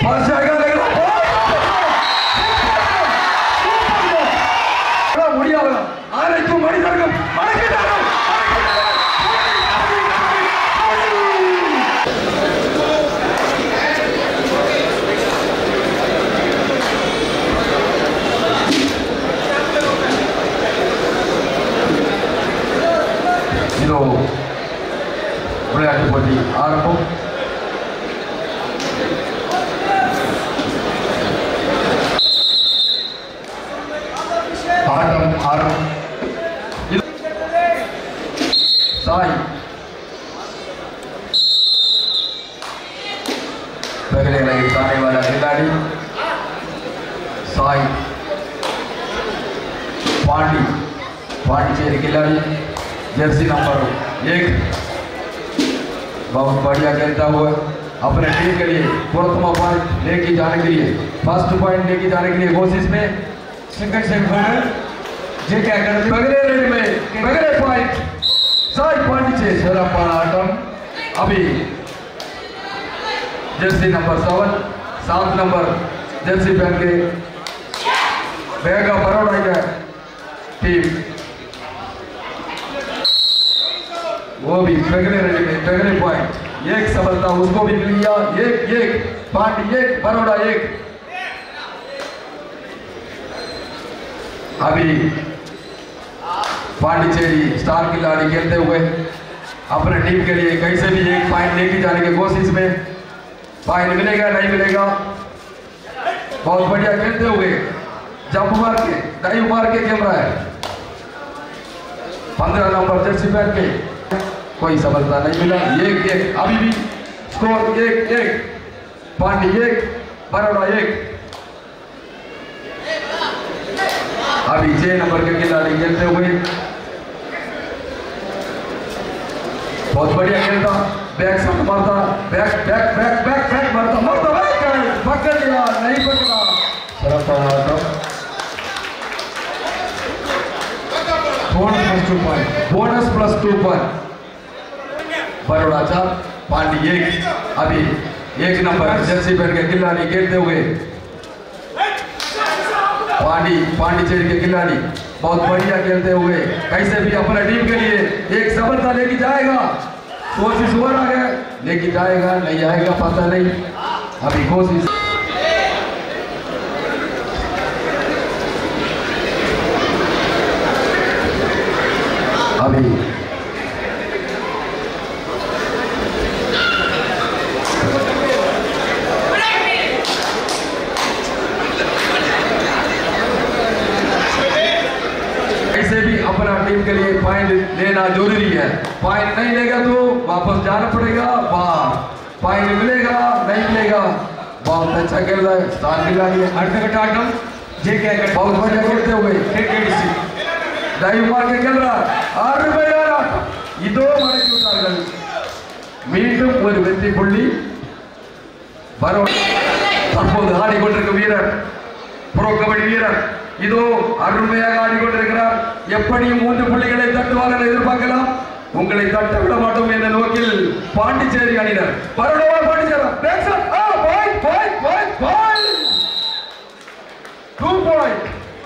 पास जाएगा लेकिन முடியாது அனைத்தும் மனிதர்கள் மடக்கிட்டார்கள் இதோ விளையாட்டு போட்டி ஆரம்பம் ஆட்டம் ஆரம் இது- சாய் पहले रही जाने वाला खिलाड़ी साई पांडी पांडिचेरी खिलाड़ी जर्सी नंबर एक बहुत बढ़िया खेलता हुआ अपने टीम के लिए प्रथम पॉइंट लेके जाने के लिए फर्स्ट पॉइंट लेके जाने के लिए कोशिश में सेकंड सेमीफाइनल जेके अकादमी पगले रेड में पगले पॉइंट साई पांडिचेरी सिறப்பான ஆட்டம் अभी जर्सी नंबर सेवन सात नंबर जर्सी पहन के बेगा बड़ौदा का टीम वो भी पगले रेडी में पगले पॉइंट एक सफलता उसको भी मिल गया एक एक पांडी एक बड़ौदा एक अभी पांडिचेरी स्टार खिलाड़ी खेलते हुए अपने टीम के लिए कैसे भी एक पॉइंट लेके जाने की कोशिश में पॉइंट मिलेगा नहीं मिलेगा बहुत बढ़िया खेलते हुए जंप मार के डाइव मार के खेल रहा है पंद्रह नंबर जर्सी पहन के कोई सफलता नहीं मिला एक एक अभी भी स्कोर एक एक पांडी एक बड़ौदा एक अभी छह नंबर के खिलाड़ी खेलते हुए बहुत बढ़िया खेलता बैक शॉट मारता back back back back back मारता मारता बैक पकड़ लिया नहीं पकड़ा सिறப்பான ஆட்டம் bonus plus two point bonus plus two point Baroda चार पांडी एक अभी एक नंबर जर्सी पहन के खिलाड़ी खेलते हुए पांडी पांडिचेरी के खिलाड़ी बहुत बढ़िया खेलते हुए कैसे भी अपने टीम के लिए एक सफलता लेके जाएगा कोशिश हो रहा है लेके जाएगा नहीं आएगा पता नहीं अभी कोशिश अभी कैसे भी अपना टीम के लिए पॉइंट लेना जरूरी है पॉइंट नहीं लेगा तो वापस जाना पड़ेगा बाहर पॉइंट मिलेगा नहीं मिलेगा बहुत अच्छा खेल रहा है स्टार खिलाड़ी है அடுத்த கட்ட ஆட்டம் ஜேகே बहुत அகாடமி बढ़िया खेलते हुए கேகேடிசி டைவ் மார்க் खेल रहा है அருமையான ஆட்டம் இதோ மடக்கி விட்டார்கள் மீண்டும் ஒரு வெற்றி புள்ளி வரும் தற்போது ஆடிக்கொண்டிருக்கும் வீரர் புரோ கபடி வீரர் இதோ அருமையாக ஆடிக்கொண்டிருக்கிறார் எப்படியும் மூன்று புள்ளிகளை தட்டுவார் என எதிர்பார்க்கலாம் உங்களை தட்ட விட மாட்டோம் என்ற நோக்கில் பாண்டிச்சேரி அணியினர் பரவலா பாண்டிச்சேரி பேக்ஸட் ஆ point point point point two point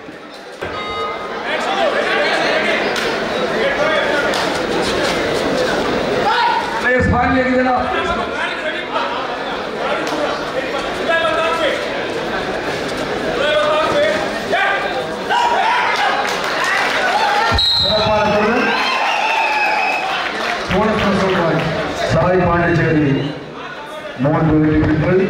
players fine लेके देना சிறப்பான தேர்வு bonus plus one point Sai Pondicherry மூன்று வெற்றிகள்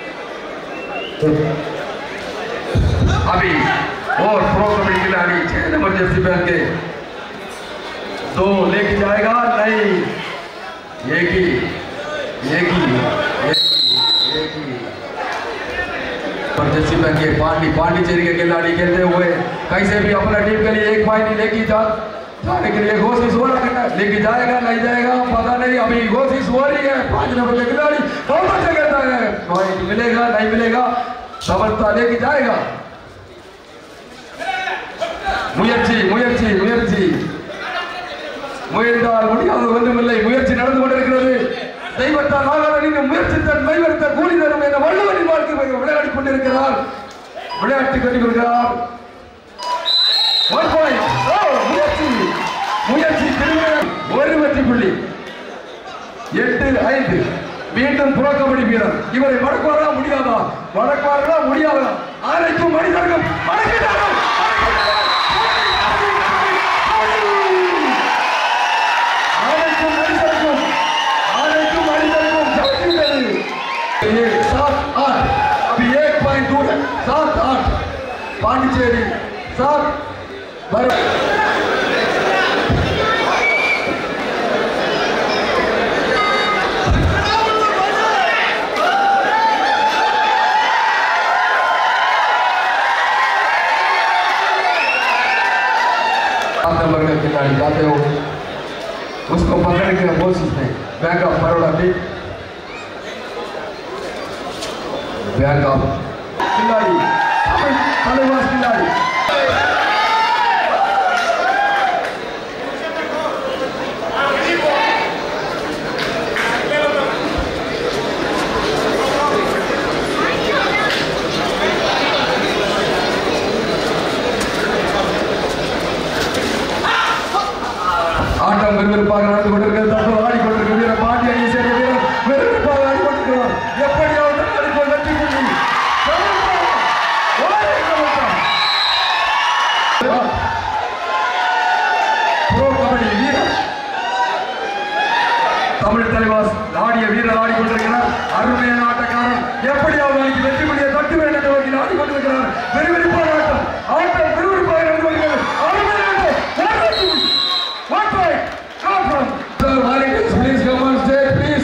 अभी और प्रो कबड्डी खिलाड़ी छह नंबर जर्सी पहन के दो लेके जाएगा नहीं एक ही एक ही एक ही एक ही पर जर्सी पहन के पांडी पांडिचेरी के खिलाड़ी खेलते हुए कैसे भी अपना टीम के लिए एक पॉइंट लेके जा जाने के लिए कोशिश हो रहा है लेके जाएगा नहीं जाएगा पता नहीं अभी कोशिश हो रही है पांच नंबर के खिलाड़ी बहुत अच्छा खेलता है पॉइंट मिलेगा नहीं मिलेगा सफलता लेके जाएगा முயற்சி முயற்சி முயற்சி முயன்றால் முடியாது ஒன்றுமில்லை முயற்சி நடந்து கொண்டிருக்கிறது தெய்வத்தால் ஆகாத நீங்கள் முயற்சித்தல் மைவர்த்த கூலி தரும் என்ற வள்ளுவரின் வாழ்க்கை கொண்டிருக்கிறார் விளையாட்டு கட்டி வருகிறார் One point. Oh, முயற்சி முயற்சி திரும்ப ஒரு வெற்றி புள்ளி எட்டு ஐந்து மீண்டும் புறக்கபடி வீரர் இவரை மடக்குவாரா முடியாதா மடக்குவார்களா முடியாதா அனைத்தும் மனிதர்கள் மடக்கிட்டார்கள் அனைத்தும் மனிதர்களும் அனைத்தும் மனிதர்களும் தவிர்க்கின்றது ये सात आठ अभी एक पॉइंट दूर है सात आठ पांडिचेरी सात भर सात नंबर का खिलाड़ी जाते हो उसको पकड़ के कोशिश में बैंक ऑफ बड़ौदा भी बैंक ऑफ खिलाड़ी தமிழ் தலைவாஸ் खिलाड़ी ஆட்டம் விறுவிறுப்பாக நடந்து கொண்டிருக்கிறது தற்போது ஆடிக்கொண்டிருக்கும் வீரர் பாண்டி அணியை சேர்ந்த வீரர் விறுவிறுப்பாக ஆடிக்கொண்டிருக்கிறார் எப்படியாவது ஆடிக்கொண்டு வெற்றி புள்ளி ஒரே கவனம். ப்ரோ கபடி வீரர் தமிழ் தலைவாஸ் ஆடிய வீரர் ஆடிக்கொண்டிருக்கிறார் அருமையான ஆட்டக்காரன் எப்படியாவது அன்னைக்கு வெற்றி புள்ளியை தட்டு வேண்டும் என்ற வகையில் ஆடிக்கொண்டிருக்கிறார் விறுவிறுப்பான ஆட்டம் ஆட்டம் விறுவிறுப்பாக நடந்து கொண்டிருக்கிறது அருமையான ஆட்டம் ஒரு வெற்றி புள்ளி. One point. Come from. Sir, volunteers, please come on stage, please.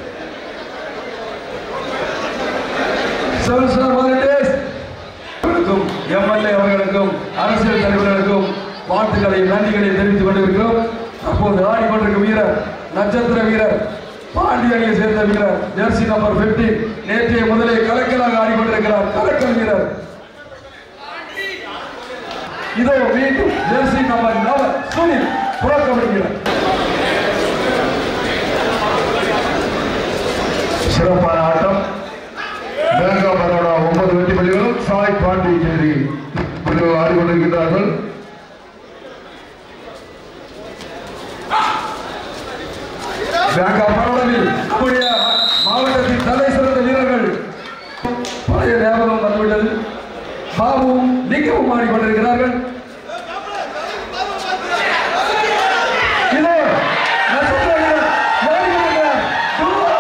Sir, sir, volunteers. அவர்களுக்கும் எம்எல்ஏ அவர்களுக்கும் அரசியல் தலைவர்களுக்கும் வாழ்த்துக்களையும் நன்றிகளையும் தெரிவித்துக் கொண்டிருக்கிறோம் அப்போது ஆடிக்கொண்டிருக்கும் வீரர் நட்சத்திர வீரர் பாண்டி அணியை சேர்ந்த வீரர் ஜெர்சி நம்பர் 15 நேற்றைய முதலே கலக்கலாக ஆடிக்கொண்டிருக்கிறார் கலக்கல் வீரர் இதோ மீண்டும் ஜெர்சி நம்பர் நவர் சுனில் புறக்கபடி வீரர் சிறப்பான ஆட்டம் பேங்கா பரோடா ஒன்பது வெற்றி புள்ளிகளும் சாய் பாண்டிச்சேரி புள்ளிகள் ஆடிக்கொண்டிருக்கிறார்கள் பேங்க் ஆஃப் பரோடாவில் நம்முடைய மாவட்டத்தின் தலை சிறந்த வீரர்கள் பழைய ஞாபகம் வந்துவிட்டது பாபுவும் லிங்கமும் ஆடிக்கொண்டிருக்கிறார்கள் இதோ நட்சத்திர வீரர் ஆடிக்கொண்டிருக்கிறார். துருவா.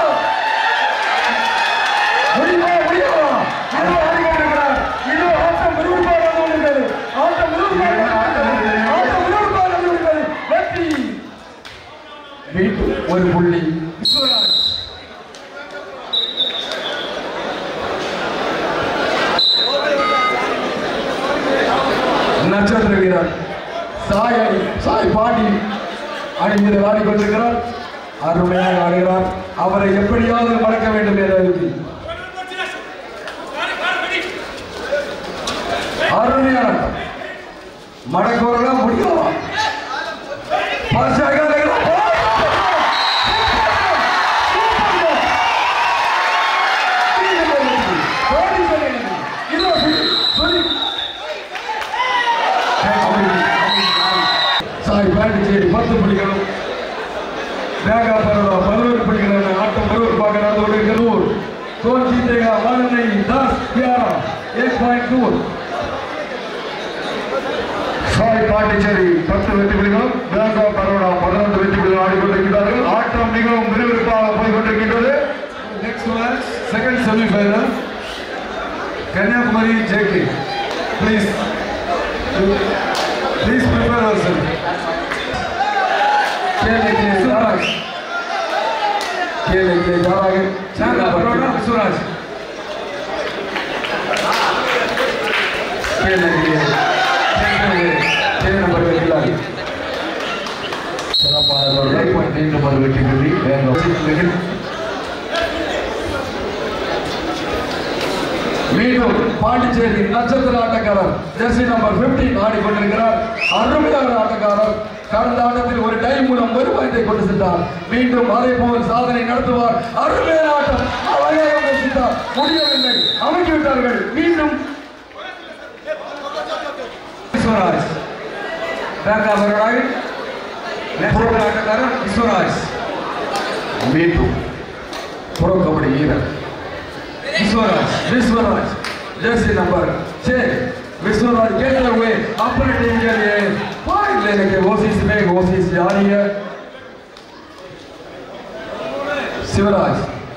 முடியுமா, முடியுமா? இதோ ஆடிக்கொண்டிருக்கிறார். இதோ ஆட்டம் விறுவிறுப்பாக நடந்து கொண்டிருக்கிறது. ஆட்டம் விறுவிறுப்பாக நடந்து கொண்டிருக்கிறது. ஆட்டம் விறுவிறுப்பாக நடந்து கொண்டிருக்கிறது. வெற்றி மீண்டும் ஒரு புள்ளி விஸ்வராஜ் நட்சத்திர வீரர் சாய் அணி சாய் பாண்டி அணி வீரர் ஆடிக்கொண்டிருக்கிறார் அருமையாக ஆடுகிறார் அவரை எப்படியாவது மறக்க வேண்டும் என்ற இறுதி அருமையான ஆட்டம். மடக்கோரெல்லாம் முடியாதா பரிசாக அடைகிறார். சாய் பாண்டிச்சேரி பத்து புள்ளிகளும் வேகா பரோடா பதினோரு புள்ளிகள் ஆட்டம் பருவப்பாக நடந்து கொண்டிருக்கிறது தோல் ஜீத்தேகா வாலனை தாஸ் பியாரா एक पॉइंट दूर சாய் பாண்டிச்சேரி பத்து வெற்றி புள்ளிகளும் பேங்கா பரோடா பதினொன்று வெற்றி புள்ளிகள் ஆடிக்கொண்டிருக்கிறார்கள் ஆட்டம் மிகவும் விறுவிறுப்பாக போய் கொண்டிருக்கின்றது Next match, second semi-final. Kanyakumari JK. Please, please prepare yourself. खेल के सूरज खेल के जावागे चांदा बरोड़ा सूरज खेल के खेल नंबर के खिलाड़ी சிறப்பான ஒரு மீண்டும் ஒரு வெற்றி புள்ளி பேங்கா மீண்டும் பாண்டிச்சேரி நட்சத்திர ஆட்டக்காரர் ஜெர்சி நம்பர் 15 ஆடிக்கொண்டிருக்கிறார் அருமையான ஆட்டக்காரர் கடந்த ஆட்டத்தில் ஒரு டை மூலம் ஒரு பாயிண்டை கொண்டு சென்றார் மீண்டும் அதே போல் சாதனை நடத்துவார் அருமையான ஆட்டம் அழகாக முயற்சித்தார் முடியவில்லை அமைக்கிவிட்டார்கள் மீண்டும் விஸ்வராஜ் பேக் அவரோட நெக்ஸ்ட் ஆட்டக்காரர் விஸ்வராஜ் மீண்டும் புரோ கபடி வீரர் விஸ்வராஜ் विश्वराज जर्सी नंबर छह विश्वराज खेलते हुए अपने टीम के लिए पॉइंट लेने की कोशिश में कोशिश जारी है Shivraj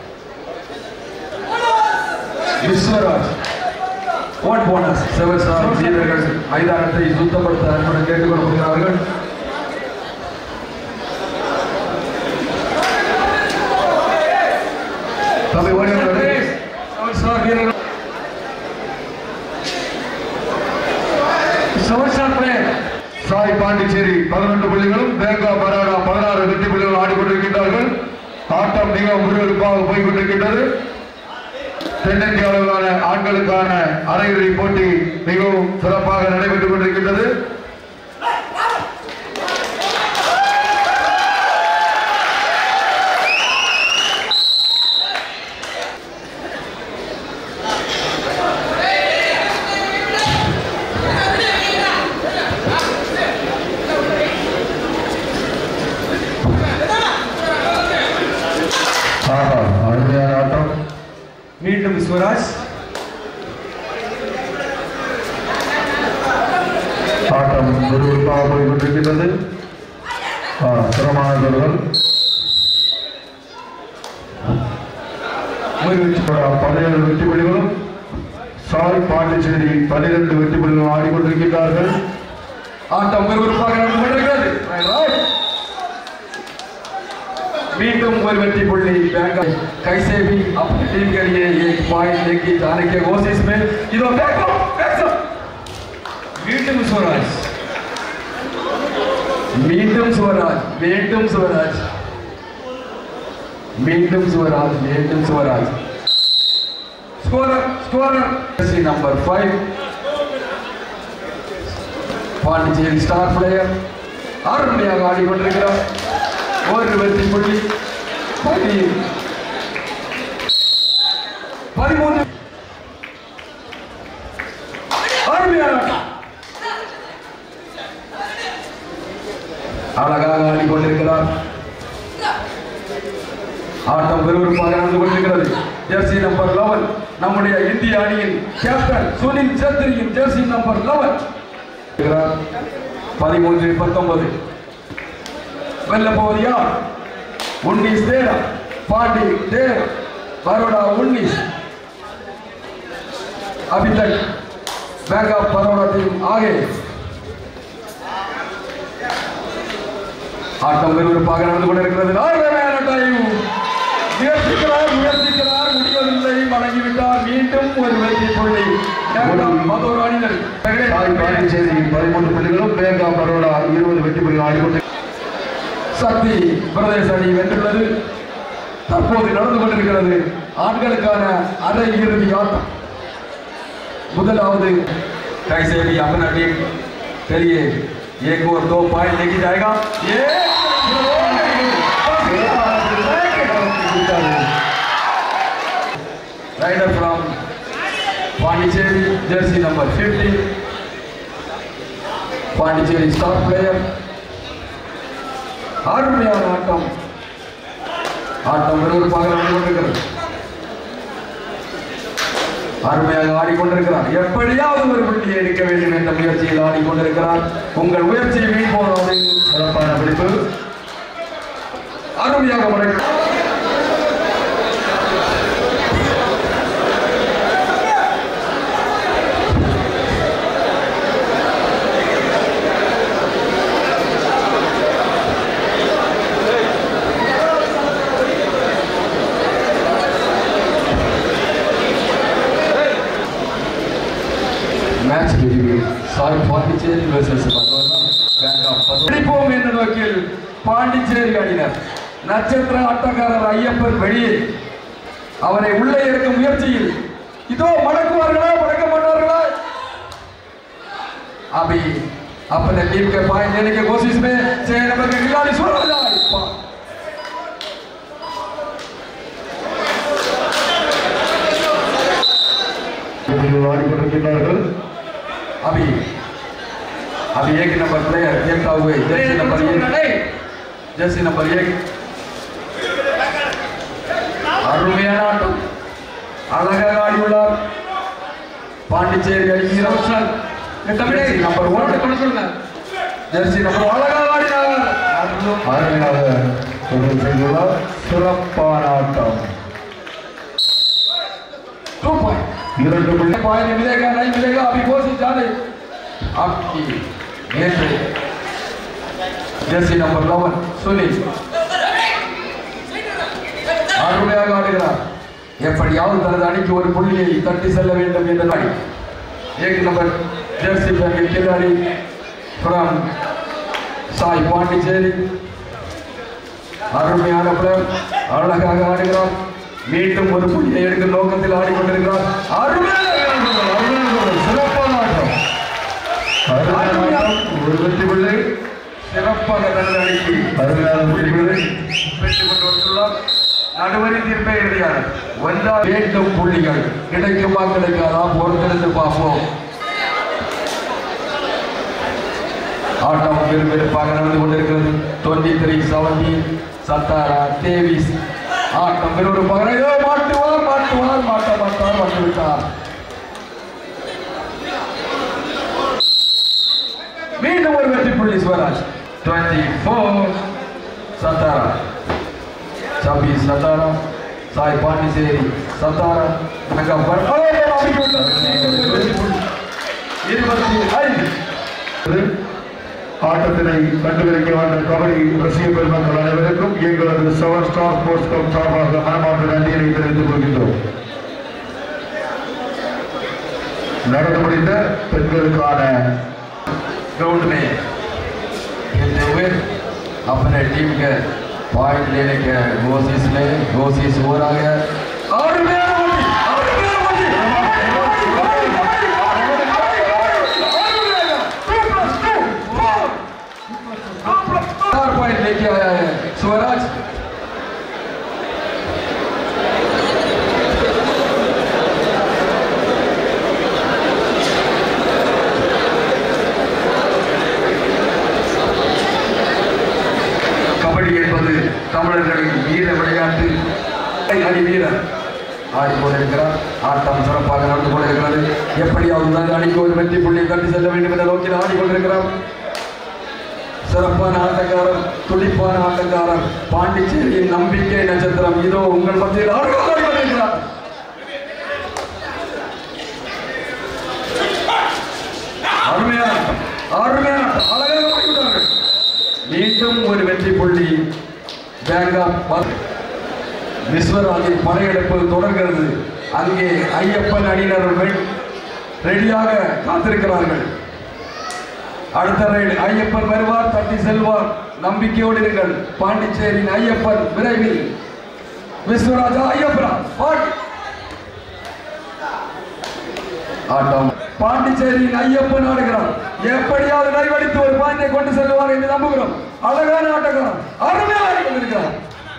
Viswaraj what bonus seven star வீரர்கள் மைதானத்தை சுத்தப்படுத்த அன்புடன் கேட்டுக்கொள்கிறார்கள் தம்பி ஓடி வந்தாரு. செவன் ஸ்டார் வீரர்கள் seven star player Sai Pondicherry பதினெட்டு புள்ளிகளும் பேங்கா பரோடா பதினாறு வெற்றி புள்ளிகளும் ஆடிக்கொண்டிருக்கின்றார்கள் ஆட்டம் மிகவும் விறுவிறுப்பாக போய் கொண்டிருக்கின்றது தென்னிந்திய அளவிலான ஆண்களுக்கான அரையிறுதி போட்டி மிகவும் சிறப்பாக நடைபெற்றுக் கொண்டிருக்கின்றது ஆஹா, அருமையான ஆட்டம் மீண்டும் விஸ்வராஜ் ஆட்டம் விறுவிறுப்பாக போய் கொண்டிருக்கின்றது ஆ, சிரமமான தொடர்கள் பதினேழு வெற்றி புள்ளிகளும் சாய் பாண்டிச்சேரி பன்னிரண்டு வெற்றி புள்ளிகளும் ஆடிக்கொண்டிருக்கின்றார்கள் ஆட்டம் விறுவிறுப்பாக நடந்து கொண்டிருக்கிறது Right. மீண்டும் ஒரு வெற்றி पुल्ली बैंक कैसे भी अपनी टीम के लिए एक पॉइंट लेके जाने के कोशिश में इधर देखो देखो மீண்டும் விஸ்வராஜ் மீண்டும் சுவராஜ் மீண்டும் சுவராஜ் மீண்டும் சுவராஜ் மீண்டும் Swaraj scorer scorer number five Pondicherry star player அருமையாக ஆடிக்கொண்டிருக்கிறார் ஒரு வெற்றி புள்ளி பதி பதிமூன்று அருமையான ஆட்டம். அழகாக ஆடிக்கொண்டிருக்கிறார் ஆட்டம் விறுவிறுப்பாக நடந்து கொண்டிருக்கிறது ஜெர்சி நம்பர் 11 நம்முடைய இந்திய அணியின் கேப்டன் சுனில் சேத்ரியின் ஜெர்சி நம்பர் 11 பதிமூன்று பத்தொன்பது வெல்ல போவது யார் உன்னிஸ் தேரா பாண்டி தேர் பரோடா உன்னிஸ் अभी तक बैंक ऑफ बड़ौदा टीम आगे ஆட்டம் விறுவிறுப்பாக நடந்து கொண்டிருக்கிறது அருமையான time. முயற்சிக்கிறார் முயற்சிக்கிறார் முடியவில்லை மடங்கிவிட்டார் மீண்டும் ஒரு வெற்றி புள்ளி இரண்டாம் மதோர் அணியினர் சாய் பாண்டிச்சேரி பதிமூன்று புள்ளிகளும் பேங்கா பரோடா இருபது வெற்றி புள்ளிகளும் ஆடிக்கொண்டு சக்தி பிரதேச அணி வென்றுள்ளது தற்போது நடந்து கொண்டிருக்கிறது ஆண்களுக்கான அரை இறுதி ஆட்டம் முதலாவது कैसे भी अपना टीम के लिए एक और दो पॉइंट लेके जाएगा ये raider from Pondicherry jersey number 50 Pondicherry star player அருமையான ஆட்டம் ஆட்டம் விறுவிறுப்பாக நடந்து கொண்டிருக்கிறது அருமையாக ஆடிக்கொண்டிருக்கிறார் எப்படியாவது ஒரு புள்ளியை எடுக்க வேண்டும் என்ற முயற்சியில் ஆடிக்கொண்டிருக்கிறார் உங்கள் முயற்சியை வீண் போகாது சிறப்பான பிடிப்பு அருமையாக முறைகள் மேட்ச் முடிவு சாய் பாண்டிச்சேரி வெர்சஸ் பிடிப்போம் என்ற நோக்கில் பாண்டிச்சேரி அணியினர் நட்சத்திர ஆட்டக்காரர் ஐயப்பன் வெளியே அவரை உள்ளே எடுக்க முயற்சியில் இதோ மடக்குவார்களா மடக்க மாட்டார்களா அபி अपने टीम के पॉइंट लेने की कोशिश में छह नंबर के खिलाड़ी सूरज आए पा- புள்ளிகள் ஆடிக்கொண்டிருக்கிறார்கள் अभी अभी एक नंबर प्लेयर देखता हुए जर्सी नंबर एक जर्सी नंबर एक அருமையான ஆட்டம் அழகாக ஆடியுள்ளார் பாண்டிச்சேரி அணி வீரர் jersey number one jersey number அழகாக ஆடினார் அருமையாக தொடர்பு செய்துள்ளார் சிறப்பான ஆட்டம் टू पॉइंट இரண்டு புள்ளி पॉइंट मिलेगा नहीं मिलेगा अभी कोशिश जाने आपकी गेंद जर्सी नंबर लवन सुनील அருமையாக ஆடுகிறார் எப்படியாவது தனது அணிக்கு ஒரு புள்ளியை தட்டி செல்ல வேண்டும் என்ற அணி एक नंबर जर्सी पहन के खिलाड़ी फ्रॉम சாய் பாண்டிச்சேரி அருமையான பிளேயர் அழகாக ஆடுகிறார் மீண்டும் ஒரு புள்ளியை எடுக்கும் நோக்கத்தில் ஆடிக்கொண்டிருக்கிறார் அருமையாக ஆடுகிறார், அருமையாக ஆடுகிறார். சிறப்பான ஆட்டம் அருமையான ஆட்டம் ஒரு வெற்றி புள்ளி சிறப்பாக தனது அணிக்கு அருமையான வெற்றி புள்ளி பெற்றுக் கொண்டு வந்துள்ளார் நடுவரி தீர்ப்பே கிடையாது வந்தா வேண்டும் புள்ளிகள் கிடைக்குமா கிடைக்காதா பொறுத்திருந்து பார்ப்போம் ஆட்டம் விறுவிறுப்பாக நடந்து கொண்டிருக்கிறது டுவெண்ட்டி த்ரீ செவன்டீன் சத்தாரா டேவிஸ் ஆட்டம் விறுவிறுப்பாக ஏதோ மாட்டுவார் மாட்டுவார் மாட்ட மாட்டார் வந்து விட்டார் மீண்டும் ஒரு வெற்றி புள்ளி சிவராஜ் டுவெண்ட்டி ஃபோர் சத்தாரா छब्बीस सतारा साई पांडिचेरी सतारा नगंबर இருபத்தி ஐந்து ஆட்டத்தினை கண்டுபிடிக்க வந்த கபடி ரசிக பெருமக்கள் அனைவருக்கும் எங்களது செவன் ஸ்டார் ஸ்போர்ட்ஸ் கிளப் சார்பாக மனமார்ந்த நன்றியை தெரிவித்துக் கொள்கின்றோம் நடந்து முடிந்த பெண்களுக்கான ग्राउंड में खेलते हुए अपने टीम के पॉइंट लेने के कोशिश में कोशिश हो रहा है और मेरा बंदी, और मेरा बंदी, चार पॉइंट लेके आया है स्वराज கபடி என்பது தமிழர்களின் வீர விளையாட்டு அணி வீரர் ஆடிக்கொண்டிருக்கிறார் ஆட்டம் சிறப்பாக நடந்து கொண்டிருக்கிறது எப்படியாவது அந்த அணிக்கு ஒரு வெற்றி புள்ளியை கட்டி செல்ல வேண்டும் என்ற நோக்கில் ஆடிக்கொண்டிருக்கிறார் சிறப்பான ஆட்டக்காரர் துடிப்பான ஆட்டக்காரர் பாண்டிச்சேரியின் நம்பிக்கை நட்சத்திரம் இதோ உங்கள் மத்தியில் அழகாக ஆடிக்கொண்டிருக்கிறார் அருமையான ஆட்டம், அருமையான ஆட்டம், அழகாக ஆடிக்கொண்டார்கள் மீண்டும் ஒரு வெற்றி புள்ளி பேங்க் ஆஃப் விஸ்வராஜின் படையெடுப்பு தொடர்கிறது அங்கே ஐயப்பன் அணியினர் ரெடியாக காத்திருக்கிறார்கள் அடுத்த ரைடு ஐயப்பன் வருவார் தட்டி செல்வார் நம்பிக்கையோடு இருங்கள் பாண்டிச்சேரியின் ஐயப்பன் விரைவில் விஸ்வராஜா ஐயப்பனா பாண்டி ஆட்டம் பாண்டிச்சேரியின் ஐயப்பன் ஆடுகிறார் எப்படியாவது கைவடித்து ஒரு பாயிண்டை கொண்டு செல்வார் என்று நம்புகிறோம் அழகான ஆட்டக்காரர் அருமையாக ஆடிக்கொண்டிருக்கிறார்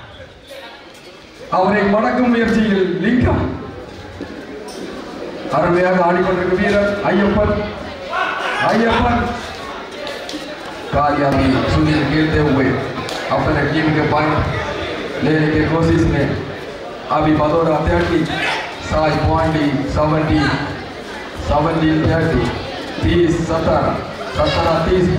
அவரை மடக்கும் முயற்சியில் லிங்கம் அருமையாக ஆடிக்கொண்டிருக்கும் வீரர் ஐயப்பன் ஐயப்பன் कालियाबी सुनील खेलते हुए अपने टीम के पॉइंट लेने की कोशिश में अभी बदौरा थर्टी साई पॉइंटी सेवेंटी सेवेंटी थर्टी तीस सत्रह सत्रह तीस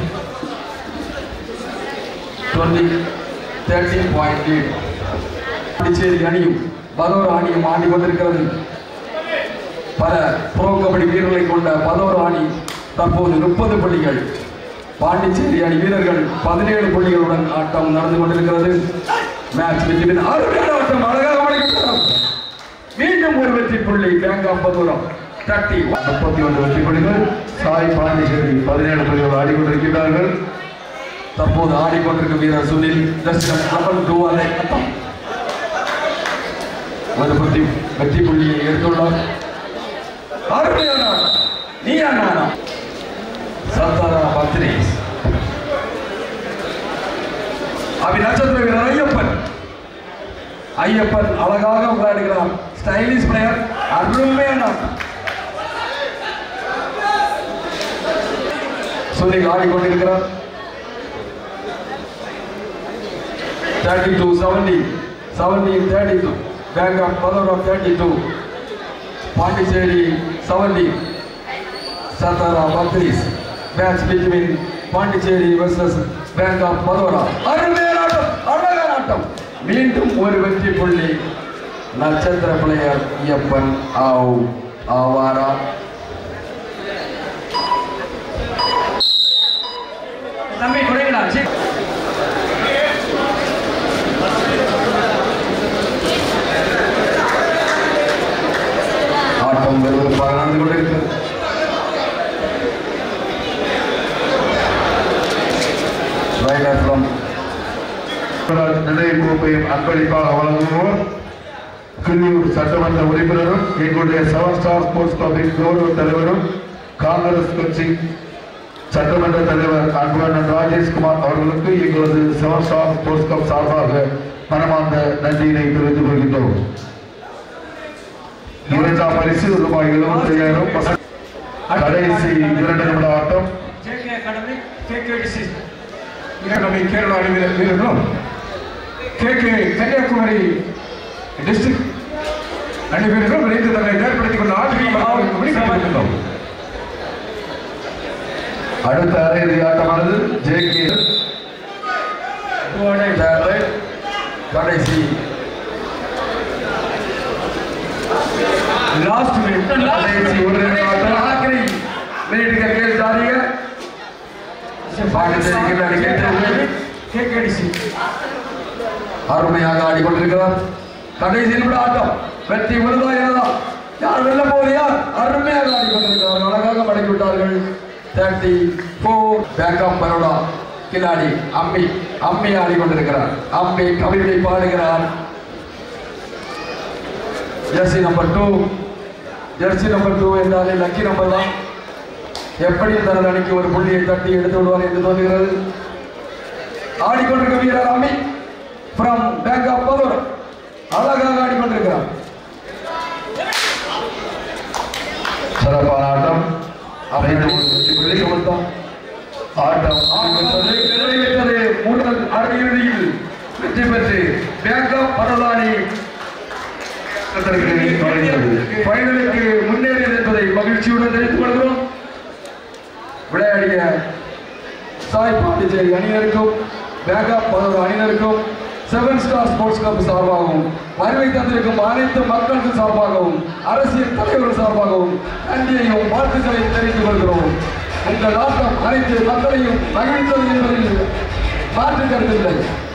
twenty thirteen point eight Pondicherry அணியும் பதோர அணியும் ஆடி கொண்டிருக்கிறது பல ப்ரோ கபடி வீரர்களை கொண்ட பதோர அணி தற்போது முப்பது புள்ளிகள் பாண்டிச்சேரி அணி வீரர்கள் பதினேழு புள்ளிகளுடன் ஆட்டம் நடந்து கொண்டிருக்கிறது மேட்ச் வெற்றி அருமையான ஆட்டம் அழகாக ஆடுகிறார் மீண்டும் ஒரு வெற்றி புள்ளி பேங்க் ஆஃப் பதூரம் தட்டி முப்பத்தி ஒன்று வெற்றி புள்ளிகள் சாய் பாண்டிச்சேரி பதினேழு புள்ளிகள் ஆடிக்கொண்டிருக்கிறார்கள் தற்போது ஆடிக்கொண்டிருக்கும் வீரர் சுனில் தர்ஷன் கமல் டூவாலை ஒரு புத்தி வெற்றி புள்ளியை எடுத்துள்ளார் அருமையான ஆட்டம். நீயா நானா சத்தாரா பத்ரி ஐயப்பன் அழகாக விளையாடுகிறார் ஸ்டைலிஷ் பிளேயர் அருமையான சொல்லி ஆடிக்கொண்டிருக்கிறார் thirty two seventy seventeen thirty two Bank of பதோரா தேர்ட்டி டூ பாண்டிச்சேரி செவன்டி சத்தாரா பத்ரிஸ் match between Pondicherry versus Bank of பதோரா அருமையான ஆட்டம் அழகான ஆட்டம் மீண்டும் ஒரு வெற்றி புள்ளி நட்சத்திர பிளேயர் ஐயப்பன் ஆவ் ஆவாரா தம்பி குறைங்கடா சீ ஆட்டம் விறுவிறுப்பாக நடந்து கொண்டிருக்கிறது ரைடர் ஃப்ரம் நினைவு கோப்பையும் அன்பளிப்பாக வழங்குவோர் கிள்ளியூர் சட்டமன்ற உறுப்பினரும் எங்களுடைய செவன் ஸ்டார் ஸ்போர்ட்ஸ் கிளப்பின் கௌரவ தலைவரும் காங்கிரஸ் கட்சி சட்டமன்ற தலைவர் அன்புடன் ராஜேஷ்குமார் அவர்களுக்கு எங்களது செவன் ஸ்டார் ஸ்போர்ட்ஸ் கிளப் சார்பாக மனமார்ந்த நன்றியினை தெரிவித்துக் கொள்கின்றோம் இரண்டாம் பரிசு ரூபாய் எழுபத்தி ஐயாயிரம் கடைசி இரண்டு நிமிட ஆட்டம் JK academy KKDC academy Kerala அணி வீரர் வீரர்களும் கேகே கன்னியாகுமரி டிஸ்ட்ரிக்ட் அணி வீரர்களும் இணைந்து தங்களை ஏற்படுத்திக் கொண்ட ஆட்சியை கேட்டுக்கொண்டோம் அடுத்த அரையிறுதி ஆட்டமானது ஜே கே கடைசி லாஸ்ட் மினிட் கடைசி ஒரு நிமிட ஆட்டம் ஆக்கிரி மினிட் का खेल जारी है பாண்டிச்சேரி கில்லாடி கேட்டு கேகேடிசி அருமையாக ஆடிக்கொண்டிருக்கிறார் கடைசி நிமிட ஆட்டம் வெற்றி விருதா எனதா யார் வெல்ல போவது யார் அருமையாக ஆடிக்கொண்டிருக்கிறார் அழகாக மடக்கி விட்டார்கள் thirty four Bank of Baroda கில்லாடி அம்மி அம்மி ஆடிக்கொண்டிருக்கிறார் அம்மி கவிதை பாடுகிறார் jersey number two jersey number two என்றாலே லக்கி நம்பர் தான் எப்படி தனது அணிக்கு ஒரு புள்ளியை தட்டி எடுத்து விடுவார் என்று தோன்றுகிறது ஆடிக்கொண்டிருக்க வீரர் அம்மி ஃப்ரம் பேங்க் ஆஃப் பதூர் அழகாக ஆடிக்கொண்டிருக்கிறார் சிறப்பான ஆட்டம் மீண்டும் ஒரு வெற்றி புள்ளி சுமத்தான் ஆட்டம் ஆட்டத்தை நிறைவேற்றது முதல் அரையிறுதியில் வெற்றி பெற்று பேங்க் ஆஃப் பரலானி ஃபைனலுக்கு முன்னேறியது என்பதை மகிழ்ச்சியுடன் தெரிவித்துக் கொள்கிறோம் விளையாடிய சாய் பாண்டிச்சேரி அணியினருக்கும் பேங்க் ஆஃப் பதூர் அணியினருக்கும் செவன் ஸ்டார் ஸ்போர்ட்ஸ் கிளப் சார்பாகவும் வருகை தந்திருக்கும் அனைத்து மக்களுக்கு சார்பாகவும் அரசியல் தலைவர்கள் சார்பாகவும் நன்றியையும் வாழ்த்துக்களையும் தெரிவித்துக் கொள்கிறோம் உங்கள் ஆட்டம் அனைத்து மக்களையும் மகிழ்ந்தது என்பதில் மாற்று கருத்தில்லை